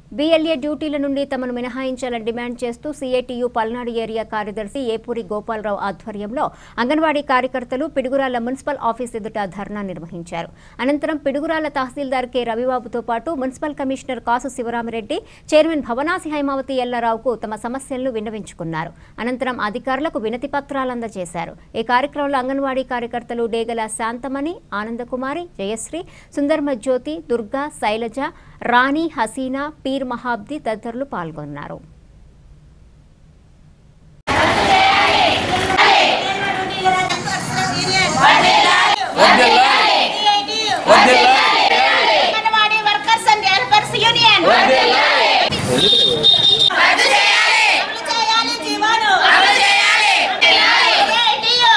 BLA డ్యూటీల నుండి తమను మినహాయించాలని డిమాండ్ చేస్తూ సీఐటియు పల్నాడు ఏరియా కార్యదర్శి ఏపూరి గోపాలరావు ఆధ్వర్యంలో అంగన్వాడీ కార్యకర్తలు పిడుగురాల మున్సిపల్ ఆఫీస్ ఎదుట ధర్నా నిర్వహించారు అనంతరం పిడుగురాల తహసీల్దార్ కె రవిబాబుతో పాటు municipal commissioner Kasu Sivaramireddy chairman Bhavanasi Haimavathi ఎల్లారావుకు తమ సమస్యలను విన్నవించుకున్నారు అనంతరం అధికారులకు వినతి పత్రాలు అందజేశారు ఈ కార్యక్రమంలో అంగన్వాడీ కార్యకర్తలు డేగల శాంతమణి ఆనందకుమారి జయశ్రీ సుందర్మ జ్యోతి దుర్గా శైలజ రాణి హసీనా పీర్ మహాబ్ది తదితరులు పాల్గొన్నారు anganwadi workers and helpers union అమలు చేయాలి జీవోను AITU.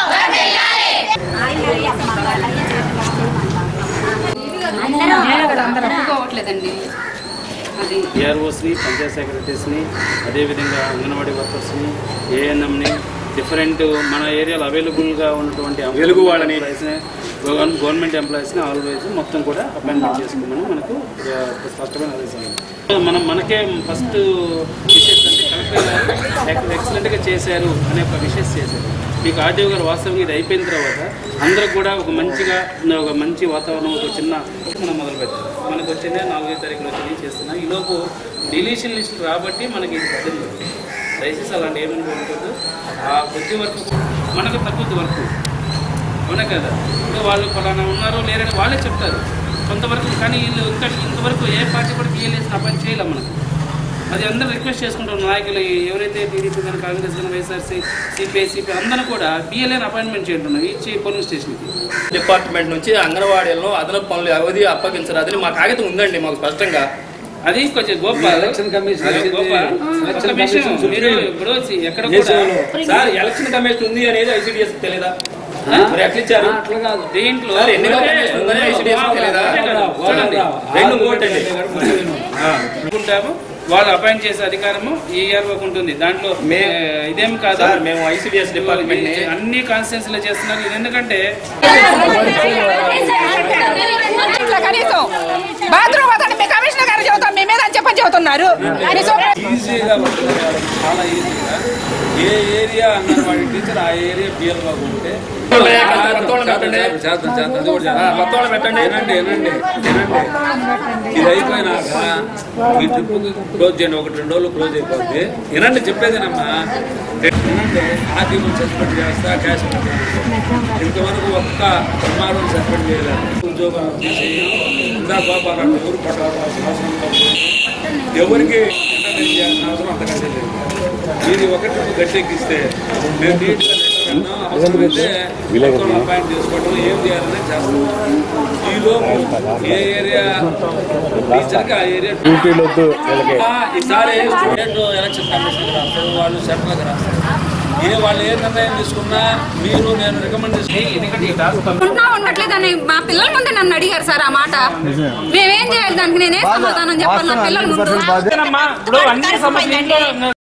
ఒప్పుకోవట్లేదండి అది ఏఆర్ఓస్ని పంచాయత్ సెక్రటరీస్ని అదేవిధంగా అంగన్వాడీ వర్కర్స్ని ఏఎన్ఎంని డిఫరెంట్ మన ఏరియాలో అవైలబుల్గా ఉన్నటువంటి వెలుగు వాళ్ళని. ఎంప్లాయీస్ని, గవర్న- గవర్నమెంట్ ఎంప్లాయీస్ని ఆల్వేస్ మొత్తం కూడా అపాయింట్మెంట్ చేసుకోమని మనకు ఆ, స్పష్టమైన ఆదేశాలు మనం మనకే ఫస్ట్ విషెస్ అంటే కలెక్టర్ గారు ఎక్సలెంట్గా చేశారు అనే ఒక విషెస్ చేశారు మీకు ఆర్డీఓ గారు వాస్తవంగా ఇది అయిపోయిన తర్వాత అందరూ కూడా ఒక మంచిగా ఒక మంచి వాతావరణం ఒక చిన్న మనం మొదలు పెట్టాం మనకు వచ్చిందే నాలుగైదు తారీఖులు వచ్చింది చేస్తున్నాం ఈలోపు డిలీషన్ లిస్ట్ రాబట్టి మనకి ఇది పడింది దయచేసి అలాంటి ఏమని ఉంటుంది ఆ కొద్ది వరకు మనకు తగ్గుద్ది వరకు అవునా కదా ఇప్పుడు వాళ్ళు ఫలానా ఉన్నారు లేరని వాళ్ళే చెప్తారు కొంతవరకు కానీ వీళ్ళు ఇంకా ఇంతవరకు ఏ పార్టీ కూడా తీయలేసిన పని చేయలేం మనకు అది అందరూ రిక్వెస్ట్ చేసుకుంటారు నాయకులు ఎవరైతే టీడీపీ కానీ కాంగ్రెస్ కానీ వైఎస్ఆర్సీ సిపిఐ సిపిఐ అందరూ కూడా బిఎల్ఏని అపాయింట్మెంట్ చేయంటున్నాం ఈచ్ పోలింగ్ స్టేషన్కి డిపార్ట్మెంట్ నుంచి అంగన్వాడీలను అదనపు పనులు అవధి అప్పగించరాదని మా కాగితం ఉందండి మాకు స్పష్టంగా అది కొంచెం గోపాల్ ఎలక్షన్ కమిషన్ అది వచ్చింది. గోపాల్ ఎలక్షన్ ఒక విషయం కమిషన్ మీరు సుప్రీం. ఇప్పుడు ఎక్కడ కూడా దేశంలో. సార్ ఎలక్షన్ కమిషన్ ఉంది అనేది ఐసీడీఎస్ తెలియదా మరి ఎట్లా ఇచ్చారు అట్లా కాదు దీంట్లో సార్, ఎన్నికల కమిషన్ ఉందని ICDS తెలీదా? చూడండి రెండు ఓట్ అండి అనుకుంటాము వాళ్ళు అపాయింట్ చేసే అధికారము ఈఆర్ఓకి ఉంటుంది దాంట్లో మే- ఏ, ఇదేం కాదు సార్ మేము ఐసీడీఎస్ డిపార్ట్మెంట్ ని అన్ని కాన్స్టిట్యూన్సీలో చేస్తున్నారు ఇది ఎందుకంటే ఇట్లా కనీసం బాత్రూమ్ అతను మీ కమిషనర్ గారు చెబుతాం మీ మీద అని చెప్పని చెబుతున్నారు కనీసం ఈజీగా ఉంటుంది చాలా ఈజీగా ఏ ఏరియా అంగన్వాడీ టీచర్ ఆ ఏరియా బిఎల్గా ఉంటే కొత్త వాళ్ళని పెట్టండి. చేద్దాం చేద్దాం అది కూడా ఆ, చేద్దాం. కొత్త వాళ్ళని పెట్టండి వినండి వినండి వినండి ఇది అయిపోయినాక ఈ ట్రిప్ క్లోజ్ చేయండి ఒకటి రెండు రోజులు క్లోజ్ అయిపోద్ది వినండి చెప్పేదేనమ్మా వినండి ఆర్టీఓ సస్పెండ్ చేస్తా క్యాష్ ఇంతవరకు ఒక్క ప్రమాదం సస్పెండ్ చేయలేదు ఉద్యోగాలు తీసి ఇందా గోపాలను ఎవరు పట్టాల్సిన అవసరం లేదు. ఎవరికి ఎంటర్టైన్ చేయాల్సిన అవసరం అంతకంటే లేదు మీరు ఒకటి గట్టెక్కిస్తే మేము దీంట్లో లెక్క అవసరమైతే ఒక్కరిని అపాయింట్ చేసుకోవడం ఏం చేయాలని చేస్తాం ఈలోపు ఏ ఏరియా టీచర్కి ఆ ఏరియా ఈసారి స్టేట్ ఎలక్షన్ కమిషన్ రాస్తారు వాళ్ళు సెంట్రల్కి రాస్తారు ఏ వాళ్ళు ఏ నిర్ణయం తీసుకున్నా మీరు నేను రికమెండ్ చేసుకుని ఎందుకంటే ఈ టాస్క్ ఉంటున్నా ఉండట్లేదని మా పిల్లల ముందు నన్ను అడిగారు సార్ ఆ మాట మేమేం చేయాలి దానికి నేనే సమాధానం చెప్పాలి నా పిల్లల ముందు ఇప్పుడు అన్ని సమస్యలు